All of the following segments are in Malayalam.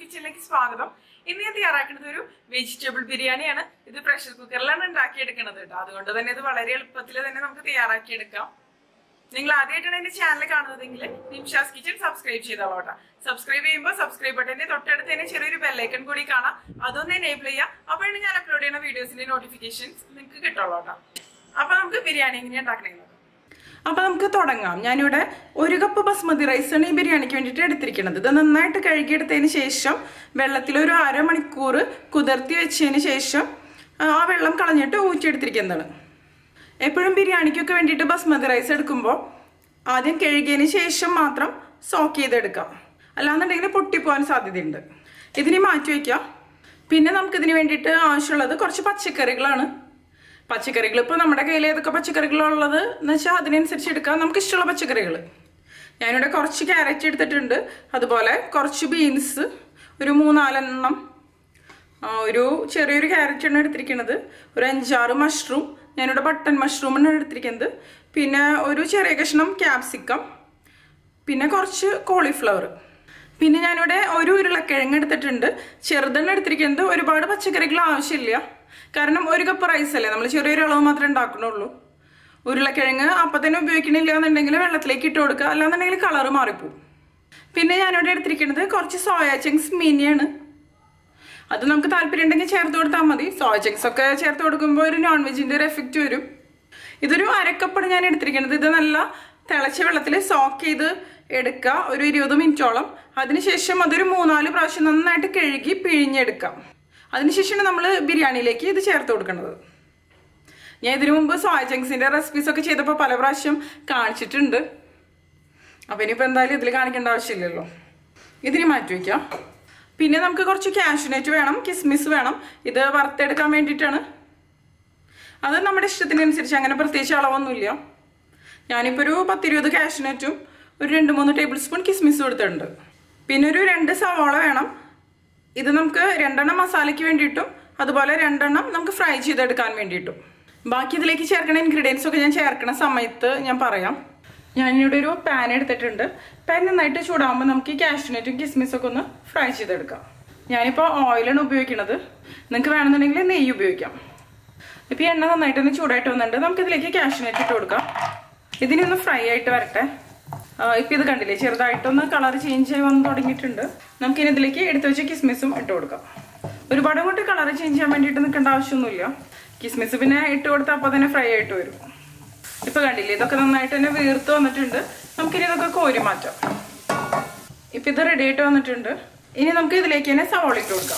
കിച്ചണിലേക്ക് സ്വാഗതം ഇന്ന് ഞാൻ തയ്യാറാക്കുന്നത് ഒരു വെജിറ്റബിൾ ബിരിയാണിയാണ് ഇത് പ്രഷർ കുക്കറിലാണ് ഉണ്ടാക്കിയെടുക്കുന്നത് കേട്ടോ അതുകൊണ്ട് തന്നെ ഇത് വളരെ എളുപ്പത്തിൽ തന്നെ നമുക്ക് തയ്യാറാക്കിയെടുക്കാം നിങ്ങൾ ആദ്യമായിട്ടാണ് എന്റെ ചാനൽ കാണുന്നതെങ്കിൽ നിംഷാസ് കിച്ചൺ സബ്സ്ക്രൈബ് ചെയ്തോളാം സബ്സ്ക്രൈബ് ചെയ്യുമ്പോൾ സബ്സ്ക്രൈബ് ബട്ടന്റെ തൊട്ടടുത്ത് തന്നെ ചെറിയൊരു ബെല്ലൈക്കൺ കൂടി കാണാം അതൊന്ന് എനേബിൾ ചെയ്യാം അപ്പോഴാണ് ഞാൻ അപ്ലോഡ് ചെയ്യുന്ന വീഡിയോസിന്റെ നോട്ടിഫിക്കേഷൻസ് നിങ്ങൾക്ക് കിട്ടുള്ളൂ അപ്പൊ നമുക്ക് ബിരിയാണി എങ്ങനെയാണ് ഉണ്ടാക്കണേ അപ്പൊ നമുക്ക് തുടങ്ങാം ഞാനിവിടെ ഒരു കപ്പ് ബസ്മതി റൈസാണ് ഈ ബിരിയാണിക്ക് വേണ്ടിയിട്ട് എടുത്തിരിക്കുന്നത് ഇത് നന്നായിട്ട് കഴുകിയെടുത്തതിന് ശേഷം വെള്ളത്തിൽ ഒരു അരമണിക്കൂർ കുതിർത്തി വെച്ചതിന് ശേഷം ആ വെള്ളം കളഞ്ഞിട്ട് ഊറ്റിയെടുത്തിരിക്കുന്നതാണ് എപ്പോഴും ബിരിയാണിക്കൊക്കെ വേണ്ടിയിട്ട് ബസ്മതി റൈസ് എടുക്കുമ്പോൾ ആദ്യം കഴുകിയതിന് ശേഷം മാത്രം സോക്ക് ചെയ്തെടുക്കാം അല്ലാന്നുണ്ടെങ്കിൽ പൊട്ടിപ്പോകാൻ സാധ്യതയുണ്ട് ഇതിനെ മാറ്റി വയ്ക്കാം പിന്നെ നമുക്കിതിന് വേണ്ടിയിട്ട് ആവശ്യമുള്ളത് കുറച്ച് പച്ചക്കറികളാണ് പച്ചക്കറികൾ ഇപ്പോൾ നമ്മുടെ കയ്യിൽ ഏതൊക്കെ പച്ചക്കറികളുള്ളത് എന്ന് വെച്ചാൽ അതിനനുസരിച്ച് എടുക്കാം നമുക്ക് ഇഷ്ടമുള്ള പച്ചക്കറികൾ ഞാനിവിടെ കുറച്ച് ക്യാരറ്റ് എടുത്തിട്ടുണ്ട് അതുപോലെ കുറച്ച് ബീൻസ് ഒരു മൂന്നാലെണ്ണം ആ, ഒരു ചെറിയൊരു ക്യാരറ്റാണ് എടുത്തിരിക്കുന്നത് ഒരു അഞ്ചാറ് മഷ്റൂം ഞാനിവിടെ ബട്ടൺ മഷ്റൂമാണ് എടുത്തിരിക്കുന്നത് പിന്നെ ഒരു ചെറിയ കഷ്ണം ക്യാപ്സിക്കം പിന്നെ കുറച്ച് കോളിഫ്ലവർ പിന്നെ ഞാനിവിടെ ഒരു ഉരുളക്കിഴങ്ങ് എടുത്തിട്ടുണ്ട് ചെറുതെണ്ണം എടുത്തിരിക്കുന്നത് ഒരുപാട് പച്ചക്കറികൾ ആവശ്യമില്ല കാരണം ഒരു കപ്പ് റൈസ് അല്ലേ നമ്മൾ ചെറിയൊരു അളവ് മാത്രമേ ഉണ്ടാക്കണുള്ളൂ ഉരുളക്കിഴങ്ങ് അപ്പം തന്നെ ഉപയോഗിക്കണില്ല എന്നുണ്ടെങ്കിൽ വെള്ളത്തിലേക്ക് ഇട്ട് കൊടുക്കുക അല്ലാന്നുണ്ടെങ്കിൽ കളറ് മാറിപ്പോവും പിന്നെ ഞാനിവിടെ എടുത്തിരിക്കുന്നത് കുറച്ച് സോയാ ചങ്ക്സ് മിനിയാണ് അത് നമുക്ക് താല്പര്യം ഉണ്ടെങ്കിൽ ചേർത്ത് കൊടുത്താൽ മതി സോയ ചങ്ക്സ് ഒക്കെ ചേർത്ത് കൊടുക്കുമ്പോൾ ഒരു നോൺ വെജിന്റെ ഒരു എഫക്റ്റ് വരും ഇതൊരു അരക്കപ്പാണ് ഞാൻ എടുത്തിരിക്കുന്നത് ഇത് നല്ല തിളച്ച വെള്ളത്തിൽ സോക്ക് ചെയ്ത് എടുക്കുക ഒരു ഇരുപത് മിനിറ്റോളം അതിനുശേഷം അതൊരു മൂന്നാല് പ്രാവശ്യം നന്നായിട്ട് കഴുകി പിഴിഞ്ഞെടുക്കാം അതിനുശേഷമാണ് നമ്മൾ ബിരിയാണിയിലേക്ക് ഇത് ചേർത്ത് കൊടുക്കുന്നത് ഞാൻ ഇതിനു മുമ്പ് സോയ ചങ്ക്സിന്റെ റെസിപ്പീസ് ഒക്കെ ചെയ്തപ്പോൾ പല പ്രാവശ്യം കാണിച്ചിട്ടുണ്ട് അപ്പൊ ഇനിയിപ്പോ എന്തായാലും ഇതിൽ കാണിക്കേണ്ട ആവശ്യമില്ലല്ലോ ഇതിന് മാറ്റി വയ്ക്കാം പിന്നെ നമുക്ക് കുറച്ച് കാഷ്യൂനറ്റ് വേണം കിസ്മിസ് വേണം ഇത് വറുത്തെടുക്കാൻ വേണ്ടിയിട്ടാണ് അത് നമ്മുടെ ഇഷ്ടത്തിനനുസരിച്ച് അങ്ങനെ പ്രത്യേകിച്ച് അളവൊന്നുമില്ല ഞാനിപ്പോൾ ഒരു പത്തിരുപത് കാഷ്യൂനറ്റും ഒരു രണ്ട് മൂന്ന് ടേബിൾ സ്പൂൺ കിസ്മിസും എടുത്തിട്ടുണ്ട് പിന്നെ ഒരു രണ്ട് സവാള വേണം ഇത് നമുക്ക് രണ്ടെണ്ണം മസാലയ്ക്ക് വേണ്ടിയിട്ടും അതുപോലെ രണ്ടെണ്ണം നമുക്ക് ഫ്രൈ ചെയ്തെടുക്കാൻ വേണ്ടിയിട്ടും ബാക്കി ഇതിലേക്ക് ചേർക്കുന്ന ഇൻഗ്രീഡിയൻസ് ഒക്കെ ഞാൻ ചേർക്കണ സമയത്ത് ഞാൻ പറയാം ഞാനിവിടെ ഒരു പാൻ എടുത്തിട്ടുണ്ട് പാൻ നന്നായിട്ട് ചൂടാകുമ്പോൾ നമുക്ക് ഈ കാഷ്യൂനറ്റും കിസ്മിസും ഒക്കെ ഒന്ന് ഫ്രൈ ചെയ്തെടുക്കാം ഞാനിപ്പോൾ ഓയിലാണ് ഉപയോഗിക്കുന്നത് നിങ്ങൾക്ക് വേണമെന്നുണ്ടെങ്കിൽ നെയ്യ് ഉപയോഗിക്കാം ഇപ്പം ഈ എണ്ണ നന്നായിട്ടൊന്ന് ചൂടായിട്ട് വന്നിട്ടുണ്ട് നമുക്ക് ഇതിലേക്ക് കാഷ്യൂനറ്റ് ഇട്ട് കൊടുക്കാം ഇതിനൊന്ന് ഫ്രൈ ആയിട്ട് വരട്ടെ ആ, ഇപ്പം ഇത് കണ്ടില്ലേ ചെറുതായിട്ടൊന്ന് കളർ ചേഞ്ച് ആയി വന്ന് തുടങ്ങിയിട്ടുണ്ട് നമുക്കിനി ഇതിലേക്ക് എടുത്തു വെച്ച കിസ്മിസും ഇട്ട് കൊടുക്കാം ഒരുപാട് കൊണ്ട് കളർ ചേഞ്ച് ചെയ്യാൻ വേണ്ടിയിട്ട് നിൽക്കേണ്ട ആവശ്യമൊന്നുമില്ല കിസ്മിസ് പിന്നെ ഇട്ട് കൊടുത്താൽ അപ്പോൾ തന്നെ ഫ്രൈ ആയിട്ട് വരും ഇപ്പൊ കണ്ടില്ലേ ഇതൊക്കെ നന്നായിട്ട് തന്നെ വീർത്ത് വന്നിട്ടുണ്ട് നമുക്കിനി ഇതൊക്കെ കോരി മാറ്റാം ഇപ്പൊ ഇത് റെഡി ആയിട്ട് വന്നിട്ടുണ്ട് ഇനി നമുക്ക് ഇതിലേക്ക് തന്നെ സവാള ഇട്ട് കൊടുക്കാം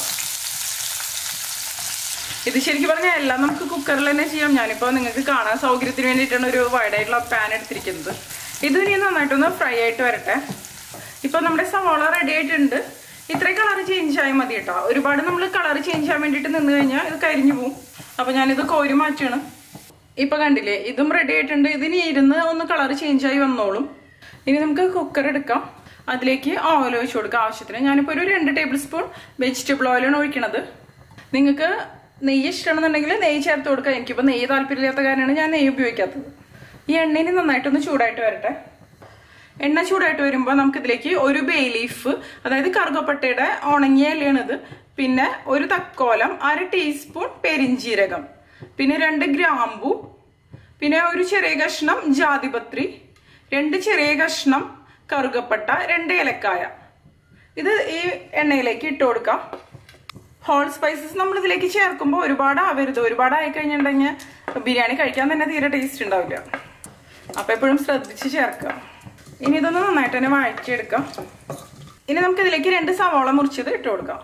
ഇത് ശരിക്കും പറഞ്ഞാൽ എല്ലാം നമുക്ക് കുക്കറിൽ തന്നെ ചെയ്യാം ഞാനിപ്പോൾ നിങ്ങൾക്ക് കാണാൻ സൗകര്യത്തിന് വേണ്ടിയിട്ടാണ് ഒരു വൈഡായിട്ടുള്ള പാൻ എടുത്തിരിക്കുന്നത് ഇത് ഇനി നന്നായിട്ടൊന്ന് ഫ്രൈ ആയിട്ട് വരട്ടെ ഇപ്പൊ നമ്മുടെ സവാള റെഡി ആയിട്ടുണ്ട് ഇത്രയും കളർ ചേഞ്ച് ആയാൽ മതി കേട്ടോ ഒരുപാട് നമ്മൾ കളർ ചേഞ്ച് ചെയ്യാൻ വേണ്ടിയിട്ട് നിന്ന് കഴിഞ്ഞാൽ ഇത് കരിഞ്ഞു പോകും അപ്പൊ ഞാനിത് കോരി മാറ്റാണ് ഇപ്പൊ കണ്ടില്ലേ ഇതും റെഡി ആയിട്ടുണ്ട് ഇതിന് ഇരുന്ന് ഒന്ന് കളർ ചേഞ്ച് ആയി വന്നോളും ഇനി നമുക്ക് കുക്കർ എടുക്കാം അതിലേക്ക് ഓയിൽ ഒഴിച്ചു കൊടുക്കാം ആവശ്യത്തിന് ഞാനിപ്പോൾ ഒരു രണ്ട് ടേബിൾ സ്പൂൺ വെജിറ്റബിൾ ഓയിലാണ് ഒഴിക്കണത് നിങ്ങൾക്ക് നെയ്യ് ഇഷ്ടമാണെന്നുണ്ടെങ്കിൽ നെയ്യ് ചേർത്ത് കൊടുക്കുക എനിക്കിപ്പോൾ നെയ്യ് താല്പര്യമില്ലാത്ത കാരണമാണ് ഞാൻ നെയ്യ് ഉപയോഗിക്കാത്തത് ഈ എണ്ണയിൽ നന്നായിട്ടൊന്ന് ചൂടായിട്ട് വരട്ടെ എണ്ണ ചൂടായിട്ട് വരുമ്പോൾ നമുക്കിതിലേക്ക് ഒരു ബേ ലീഫ് അതായത് കറുകപ്പട്ടയുടെ ഉണങ്ങിയ ഇലയാണിത് പിന്നെ ഒരു തക്കോലം അര ടീസ്പൂൺ പെരിഞ്ചീരകം പിന്നെ രണ്ട് ഗ്രാമ്പു പിന്നെ ഒരു ചെറിയ കഷ്ണം ജാതിപത്രി രണ്ട് ചെറിയ കഷ്ണം കറുകപ്പട്ട രണ്ട് ഏലക്കായ ഇത് ഈ എണ്ണയിലേക്ക് ഇട്ട് കൊടുക്കാം ഹോൾ സ്പൈസസ് നമ്മൾ ഇതിലേക്ക് ചേർക്കുമ്പോൾ ഒരുപാട് ആവരുത് ഒരുപാട് ആയി കഴിഞ്ഞിട്ടുണ്ടെങ്കിൽ ബിരിയാണി കഴിക്കാൻ തന്നെ തീരെ ടേസ്റ്റ് ഉണ്ടാവില്ല അപ്പൊ എപ്പോഴും ശ്രദ്ധിച്ച് ചേർക്കുക ഇനി ഇതൊന്ന് നന്നായിട്ട് തന്നെ വഴറ്റിയെടുക്കാം ഇനി നമുക്ക് ഇതിലേക്ക് രണ്ട് സവാള മുറിച്ചത് ഇട്ട് കൊടുക്കാം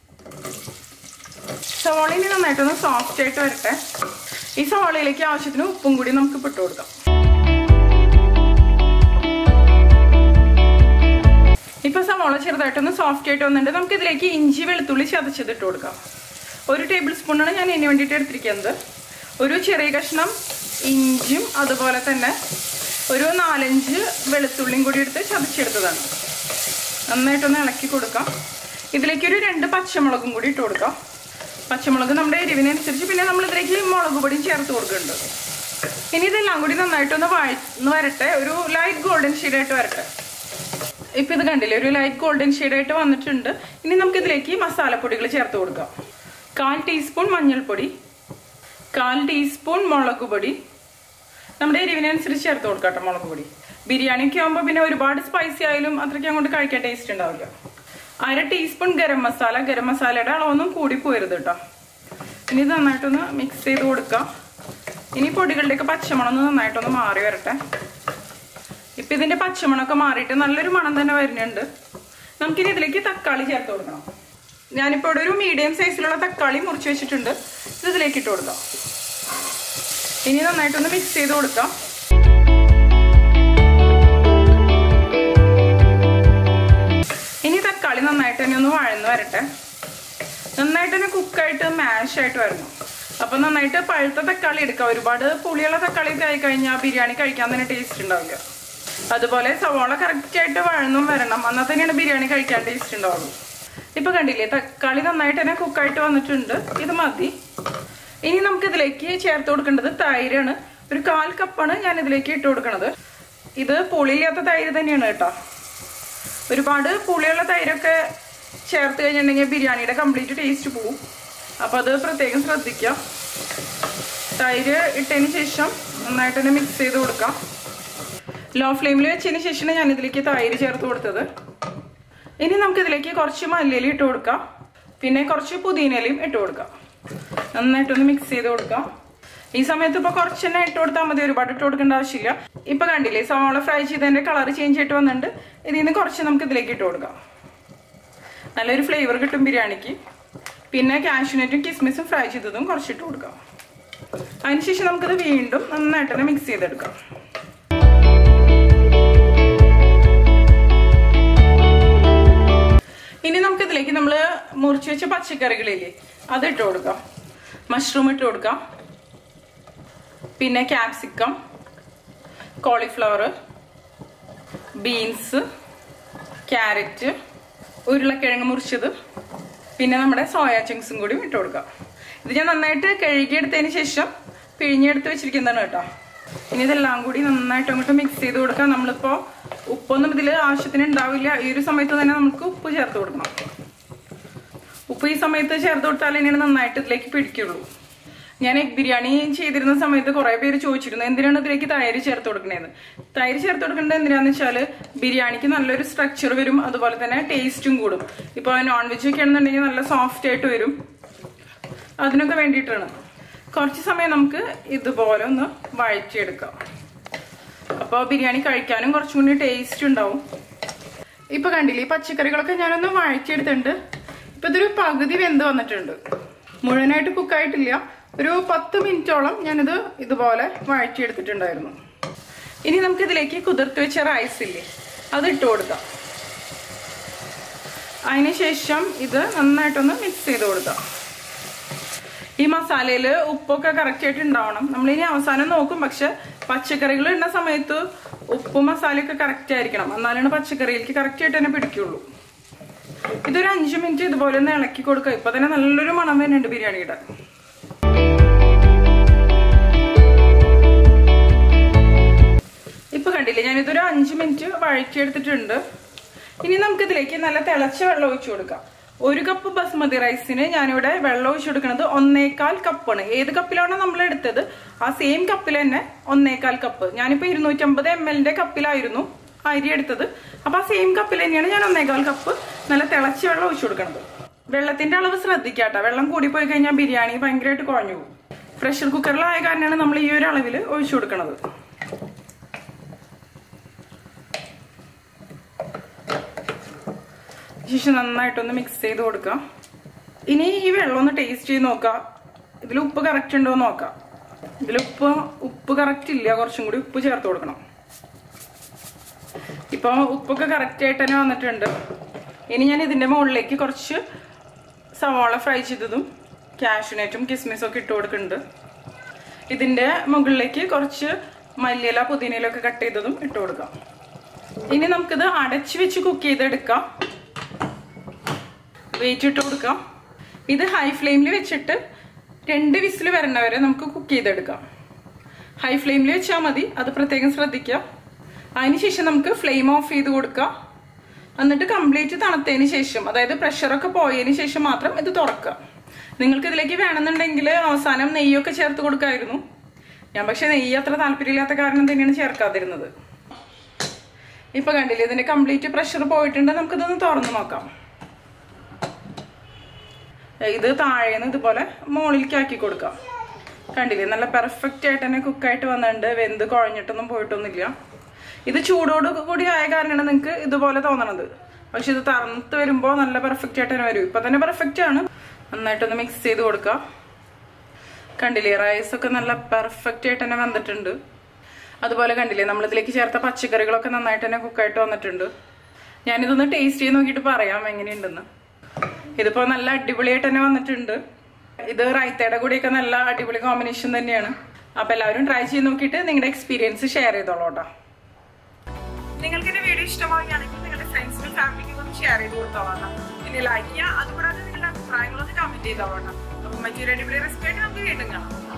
സവാള ഇനി നന്നായിട്ടൊന്ന് സോഫ്റ്റ് ആയിട്ട് വരട്ടെ ഈ സവാളയിലേക്ക് ആവശ്യത്തിന് ഉപ്പും കൂടി നമുക്ക് ഇട്ട് കൊടുക്കാം ഇപ്പൊ സവാള ചെറുതായിട്ടൊന്ന് സോഫ്റ്റ് ആയിട്ട് വന്നിട്ടുണ്ട് നമുക്ക് ഇതിലേക്ക് ഇഞ്ചി വെളുത്തുള്ളി ചതച്ചത് ഇട്ട് കൊടുക്കാം ഒരു ടേബിൾ സ്പൂണാണ് ഞാൻ ഇതിന് വേണ്ടിയിട്ട് എടുത്തിരിക്കുന്നത് ഒരു ചെറിയ കഷ്ണം ഇഞ്ചിയും അതുപോലെ തന്നെ ഒരു നാലഞ്ച് വെളുത്തുള്ളിയും കൂടി എടുത്ത് ചതച്ചെടുത്തതാണ് നന്നായിട്ടൊന്ന് ഇളക്കി കൊടുക്കാം ഇതിലേക്ക് ഒരു രണ്ട് പച്ചമുളകും കൂടി ഇട്ട് കൊടുക്കാം പച്ചമുളക് നമ്മുടെ എരിവിനനുസരിച്ച് പിന്നെ നമ്മൾ ഇതിലേക്ക് മുളക് പൊടിയും ചേർത്ത് കൊടുക്കുന്നുണ്ട് ഇനി ഇതെല്ലാം കൂടി നന്നായിട്ടൊന്ന് വഴന്ന് വരട്ടെ ഒരു ലൈറ്റ് ഗോൾഡൻ ഷെയ്ഡായിട്ട് വരട്ടെ ഇപ്പൊ ഇത് കണ്ടില്ലേ ഒരു ലൈറ്റ് ഗോൾഡൻ ആയിട്ട് വന്നിട്ടുണ്ട് ഇനി നമുക്ക് ഇതിലേക്ക് മസാലപ്പൊടികൾ ചേർത്ത് കൊടുക്കാം കാൽ ടീസ്പൂൺ മഞ്ഞൾപ്പൊടി കാൽ ടീസ്പൂൺ മുളക് പൊടി നമ്മുടെ എരിവിനനുസരിച്ച് ചേർത്ത് കൊടുക്കാം കേട്ടോ മുളക് പൊടി ബിരിയാണിക്ക് ആകുമ്പോൾ പിന്നെ ഒരുപാട് സ്പൈസി ആയാലും അത്രയ്ക്ക് അങ്ങോട്ട് കഴിക്കാൻ ടേസ്റ്റ് ഉണ്ടാവില്ല അര ടീസ്പൂൺ ഗരം മസാല ഗരം മസാലയുടെ അളവൊന്നും കൂടി പോരുത് കേട്ടോ ഇനി ഇത് നന്നായിട്ടൊന്ന് മിക്സ് ചെയ്ത് കൊടുക്കാം ഇനി പൊടികളുടെയൊക്കെ പച്ചമണം ഒന്ന് നന്നായിട്ടൊന്ന് മാറി വരട്ടെ ഇപ്പൊ ഇതിന്റെ പച്ചമണമൊക്കെ മാറിയിട്ട് നല്ലൊരു മണം തന്നെ വരുന്നുണ്ട് നമുക്കിനി ഇതിലേക്ക് തക്കാളി ചേർത്ത് കൊടുക്കണം ഞാനിപ്പോൾ ഇവിടെ ഒരു മീഡിയം സൈസിലുള്ള തക്കാളി മുറിച്ച് വെച്ചിട്ടുണ്ട് ഇത് ഇതിലേക്ക് ഇട്ട് കൊടുക്കാം ഇനി നന്നായിട്ടൊന്ന് മിക്സ് ചെയ്ത് കൊടുക്കാം ഇനി തക്കാളി നന്നായിട്ട് തന്നെ ഒന്ന് വഴന്ന് വരട്ടെ നന്നായിട്ട് തന്നെ കുക്കായിട്ട് മാഷ് ആയിട്ട് വരണം അപ്പൊ നന്നായിട്ട് പഴുത്ത തക്കാളി എടുക്കാം ഒരുപാട് പുളിയുള്ള തക്കാളി ഒക്കെ ആയി കഴിഞ്ഞാൽ ബിരിയാണി കഴിക്കാൻ തന്നെ ടേസ്റ്റ് ഉണ്ടാവില്ല അതുപോലെ സവാള കറക്റ്റ് ആയിട്ട് വഴന്നും വരണം എന്നാൽ തന്നെയാണ് ബിരിയാണി കഴിക്കാൻ ടേസ്റ്റ് ഉണ്ടാവുള്ളൂ ഇപ്പൊ കണ്ടില്ലേ തക്കാളി നന്നായിട്ട് തന്നെ കുക്കായിട്ട് വന്നിട്ടുണ്ട് ഇത് മതി ഇനി നമുക്ക് ഇതിലേക്ക് ചേർത്ത് കൊടുക്കേണ്ടത് തൈരാണ് ഒരു കാൽ കപ്പാണ് ഞാൻ ഇതിലേക്ക് ഇട്ട് കൊടുക്കണത് ഇത് പുളിയില്ലാത്ത തൈര് തന്നെയാണ് കേട്ടോ ഒരുപാട് പുളിയുള്ള തൈരൊക്കെ ചേർത്ത് കഴിഞ്ഞിട്ടുണ്ടെങ്കിൽ ബിരിയാണിയുടെ കംപ്ലീറ്റ് ടേസ്റ്റ് പോവും അപ്പോൾ അത് പ്രത്യേകം ശ്രദ്ധിക്കാം തൈര് ഇട്ടതിന് ശേഷം നന്നായിട്ട് തന്നെ മിക്സ് ചെയ്ത് കൊടുക്കാം ലോ ഫ്ലെയിമിൽ വെച്ചതിന് ശേഷമാണ് ഞാൻ ഇതിലേക്ക് തൈര് ചേർത്ത് കൊടുത്തത് ഇനി നമുക്ക് ഇതിലേക്ക് കുറച്ച് മല്ലിയില ഇട്ട് കൊടുക്കാം പിന്നെ കുറച്ച് പുതിനയിലയും ഇട്ട് കൊടുക്കാം നന്നായിട്ടൊന്ന് മിക്സ് ചെയ്ത് കൊടുക്കാം ഈ സമയത്ത് ഇപ്പൊ കുറച്ച് തന്നെ ഇട്ട് കൊടുത്താൽ മതി ഒരുപാട് ഇട്ട് കൊടുക്കേണ്ട ആവശ്യമില്ല ഇപ്പൊ കണ്ടില്ലേ സവാള ഫ്രൈ ചെയ്തതിന്റെ കളർ ചേഞ്ച് ആയിട്ട് വന്നിട്ടുണ്ട് ഇതിൽ നിന്ന് കുറച്ച് നമുക്ക് ഇതിലേക്ക് ഇട്ട് കൊടുക്കാം നല്ലൊരു ഫ്ലേവർ കിട്ടും ബിരിയാണിക്ക് പിന്നെ കാഷ്യൂനറ്റും കിസ്മിസും ഫ്രൈ ചെയ്തതും കുറച്ചിട്ട് കൊടുക്കാം അതിനുശേഷം നമുക്കിത് വീണ്ടും നന്നായിട്ട് തന്നെ മിക്സ് ചെയ്തെടുക്കാം ഇനി നമുക്ക് ഇതിലേക്ക് നമ്മൾ മുറിച്ച് വെച്ച പച്ചക്കറികളില്ലേ അത് ഇട്ട് കൊടുക്കാം മഷ്റൂം ഇട്ട് കൊടുക്കാം പിന്നെ ക്യാപ്സിക്കം കോളിഫ്ലവർ ബീൻസ് ക്യാരറ്റ് ഉരുളക്കിഴങ്ങ് മുറിച്ചത് പിന്നെ നമ്മുടെ സോയാ ചങ്ക്സും കൂടി ഇട്ട് കൊടുക്കാം ഇത് ഞാൻ നന്നായിട്ട് കഴുകിയെടുത്തതിന് ശേഷം പിഴിഞ്ഞെടുത്ത് വെച്ചിരിക്കുന്നതാണ് കേട്ടോ ഇനി ഇതെല്ലാം കൂടി നന്നായിട്ട് അങ്ങോട്ട് മിക്സ് ചെയ്ത് കൊടുക്കാം നമ്മളിപ്പോൾ ഉപ്പൊന്നും ഇതിൽ ആവശ്യത്തിന് ഉണ്ടാവില്ല ഈ ഒരു സമയത്ത് തന്നെ നമുക്ക് ഉപ്പ് ചേർത്ത് കൊടുക്കണം ഉപ്പ് ഈ സമയത്ത് ചേർത്ത് കൊടുത്താൽ തന്നെയാണ് നന്നായിട്ട് ഇതിലേക്ക് പിടിക്കുള്ളൂ ഞാൻ എഗ് ബിരിയാണി ചെയ്തിരുന്ന സമയത്ത് കുറെ പേര് ചോദിച്ചിരുന്നു എന്തിനാണ് ഇതിലേക്ക് തൈര് ചേർത്ത് കൊടുക്കണേന്ന് തൈര് ചേർത്ത് കൊടുക്കേണ്ടത് എന്തിനാന്ന് വെച്ചാൽ ബിരിയാണിക്ക് നല്ലൊരു സ്ട്രക്ചർ വരും അതുപോലെ തന്നെ ടേസ്റ്റും കൂടും ഇപ്പോൾ നോൺ വെജ് ഒക്കെ ആണെന്നുണ്ടെങ്കിൽ നല്ല സോഫ്റ്റ് ആയിട്ട് വരും അതിനൊക്കെ വേണ്ടിയിട്ടാണ് കുറച്ച് സമയം നമുക്ക് ഇതുപോലെ ഒന്ന് വഴറ്റിയെടുക്കാം അപ്പോൾ ബിരിയാണി കഴിക്കാനും കുറച്ചും കൂടി ടേസ്റ്റ് ഉണ്ടാവും ഇപ്പൊ കണ്ടില്ലേ ഈ പച്ചക്കറികളൊക്കെ ഞാനൊന്ന് വഴറ്റിയെടുത്തിട്ടുണ്ട് ഇപ്പൊ ഇതൊരു പകുതി വെന്ത് വന്നിട്ടുണ്ട് മുഴുവനായിട്ട് കുക്കായിട്ടില്ല ഒരു പത്ത് മിനിറ്റോളം ഞാനിത് ഇതുപോലെ വഴറ്റിയെടുത്തിട്ടുണ്ടായിരുന്നു ഇനി നമുക്ക് ഇതിലേക്ക് കുതിർത്ത് വെച്ച റൈസ് ഇല്ലേ അത് ഇട്ട് കൊടുക്കാം അതിനുശേഷം ഇത് നന്നായിട്ടൊന്ന് മിക്സ് ചെയ്ത് കൊടുക്കാം ഈ മസാലയിൽ ഉപ്പൊക്കെ കറക്റ്റ് ആയിട്ട് ഉണ്ടാവണം നമ്മളിനി അവസാനം നോക്കും പക്ഷെ പച്ചക്കറികൾ ഇടുന്ന സമയത്ത് ഉപ്പും മസാലയൊക്കെ കറക്റ്റ് ആയിരിക്കണം എന്നാലാണ് പച്ചക്കറിയിലേക്ക് കറക്റ്റ് ആയിട്ട് തന്നെ പിടിക്കുള്ളൂ ഇതൊരു അഞ്ച് മിനിറ്റ് ഇതുപോലെ ഒന്ന് ഇളക്കി കൊടുക്കുക ഇപ്പൊ തന്നെ നല്ലൊരു മണം വരുന്നുണ്ട് ബിരിയാണിയുടെ ഇപ്പൊ കണ്ടില്ലേ ഞാനിതൊരു അഞ്ച് മിനിറ്റ് വഴറ്റിയെടുത്തിട്ടുണ്ട് ഇനി നമുക്ക് ഇതിലേക്ക് നല്ല തിളച്ച വെള്ളം ഒഴിച്ചു കൊടുക്കാം ഒരു കപ്പ് ബസ്മതി റൈസിന് ഞാനിവിടെ വെള്ളം ഒഴിച്ചു കൊടുക്കുന്നത് ഒന്നേകാൽ കപ്പാണ് ഏത് കപ്പിലാണോ നമ്മൾ എടുത്തത് ആ സെയിം കപ്പിൽ തന്നെ ഒന്നേകാൽ കപ്പ് ഞാനിപ്പോ ഇരുന്നൂറ്റമ്പത് എം എല്ലിന്റെ കപ്പിലായിരുന്നു അരി എടുത്തത് അപ്പൊ ആ സെയിം കപ്പിൽ തന്നെയാണ് ഞാൻ ഒന്നേകാൽ കപ്പ് നല്ല തിളച്ച വെള്ളം ഒഴിച്ചു കൊടുക്കുന്നത് വെള്ളത്തിന്റെ അളവ് ശ്രദ്ധിക്കാട്ടോ വെള്ളം കൂടി പോയി കഴിഞ്ഞാൽ ബിരിയാണി ഭയങ്കരമായിട്ട് കുഴഞ്ഞു പോകും പ്രഷർ കുക്കറിലായ കാരണമാണ് നമ്മൾ ഈ ഒരു അളവിൽ ഒഴിച്ചു കൊടുക്കുന്നത് ശേഷം നന്നായിട്ടൊന്ന് മിക്സ് ചെയ്ത് കൊടുക്കാം ഇനി ഈ വെള്ളം ഒന്ന് ടേസ്റ്റ് ചെയ്ത് നോക്കാം ഇതിൽ ഉപ്പ് കറക്റ്റ് ഉണ്ടോ എന്ന് നോക്കാം ഇതിൽ ഉപ്പ് ഉപ്പ് കറക്റ്റ് ഇല്ല കുറച്ചും കൂടി ഉപ്പ് ചേർത്ത് കൊടുക്കണം ഇപ്പൊ ഉപ്പൊക്കെ കറക്റ്റ് ആയിട്ട് തന്നെ വന്നിട്ടുണ്ട് ഇനി ഞാൻ ഇതിന്റെ മുകളിലേക്ക് കുറച്ച് സവാള ഫ്രൈ ചെയ്തതും കാഷ്യൂനറ്റും കിസ്മിസും ഒക്കെ ഇട്ട് കൊടുക്കുന്നുണ്ട് ഇതിന്റെ മുകളിലേക്ക് കുറച്ച് മല്ലിയില പുതിനയില ഒക്കെ കട്ട് ചെയ്തതും ഇട്ട് കൊടുക്കാം ഇനി നമുക്കിത് അടച്ചു വെച്ച് കുക്ക് ചെയ്തെടുക്കാം വെയിറ്റ് ഇട്ട് കൊടുക്കാം ഇത് ഹൈ ഫ്ലെയിമിൽ വെച്ചിട്ട് രണ്ട് വിസിൽ വരണ വരെ നമുക്ക് കുക്ക് ചെയ്തെടുക്കാം ഹൈ ഫ്ലെയിമിൽ വെച്ചാൽ മതി അത് പ്രത്യേകം ശ്രദ്ധിക്കുക അതിനുശേഷം നമുക്ക് ഫ്ലെയിം ഓഫ് ചെയ്ത് കൊടുക്കാം എന്നിട്ട് കംപ്ലീറ്റ് തണുത്തതിന് ശേഷം അതായത് പ്രഷറൊക്കെ പോയതിന് ശേഷം മാത്രം ഇത് തുറക്കുക നിങ്ങൾക്ക് ഇതിലേക്ക് വേണമെന്നുണ്ടെങ്കിൽ അവസാനം നെയ്യൊക്കെ ചേർത്ത് കൊടുക്കായിരുന്നു ഞാൻ പക്ഷെ നെയ്യ് അത്ര താല്പര്യമില്ലാത്ത കാരണം തന്നെയാണ് ചേർക്കാതിരുന്നത് ഇപ്പൊ കണ്ടില്ലേ ഇതിന്റെ കംപ്ലീറ്റ് പ്രഷർ പോയിട്ടുണ്ട് നമുക്കിതൊന്ന് തുറന്നു നോക്കാം ഇത് താഴേന്ന് ഇതുപോലെ മുകളിലേക്ക് ആക്കി കൊടുക്കാം കണ്ടില്ലേ നല്ല പെർഫെക്റ്റ് ആയിട്ട് തന്നെ കുക്കായിട്ട് വന്നിട്ടുണ്ട് വെന്ത് കുഴഞ്ഞിട്ടൊന്നും പോയിട്ടൊന്നുമില്ല ഇത് ചൂടോട് കൂടി ആയ കാരണമാണ് നിങ്ങൾക്ക് ഇതുപോലെ തോന്നണത് പക്ഷെ ഇത് തണുത്ത് വരുമ്പോൾ നല്ല പെർഫെക്റ്റ് ആയിട്ട് തന്നെ വരും ഇപ്പൊ തന്നെ പെർഫെക്റ്റ് ആണ് നന്നായിട്ടൊന്ന് മിക്സ് ചെയ്ത് കൊടുക്കുക കണ്ടില്ലേ റൈസ് ഒക്കെ നല്ല പെർഫെക്റ്റ് ആയിട്ട് തന്നെ വന്നിട്ടുണ്ട് അതുപോലെ കണ്ടില്ലേ നമ്മൾ ഇതിലേക്ക് ചേർത്ത പച്ചക്കറികളൊക്കെ നന്നായിട്ട് തന്നെ കുക്കായിട്ട് വന്നിട്ടുണ്ട് ഞാനിതൊന്ന് ടേസ്റ്റ് ചെയ്ത് നോക്കിയിട്ട് പറയാം എങ്ങനെയുണ്ടെന്ന് ഇതിപ്പോ നല്ല അടിപൊളിയായിട്ട് തന്നെ വന്നിട്ടുണ്ട് ഇത് റൈത്തയുടെ കൂടെയൊക്കെ നല്ല അടിപൊളി കോമ്പിനേഷൻ തന്നെയാണ് അപ്പൊ എല്ലാവരും ട്രൈ ചെയ്ത് നോക്കിയിട്ട് നിങ്ങളുടെ എക്സ്പീരിയൻസ് ഷെയർ ചെയ്തോളൂ കേട്ടോ നിങ്ങൾക്ക് എന്റെ വീഡിയോ ഇഷ്ടമാവുകയാണെങ്കിൽ നിങ്ങളുടെ ഫ്രണ്ട്സിനും ഫാമിലിക്കും ഒന്ന് ഷെയർ ചെയ്ത് കൊടുത്തോളാം പിന്നെ ലൈക്ക് ചെയ്യുക അതുകൂടാതെ നിങ്ങളുടെ അഭിപ്രായങ്ങളൊന്ന് കമന്റ് ചെയ്തോളാം അപ്പൊ മറ്റൊരു അടിപൊളി റെസിപ്പി ആയിട്ട് നമുക്ക് വീണ്ടും കാണാം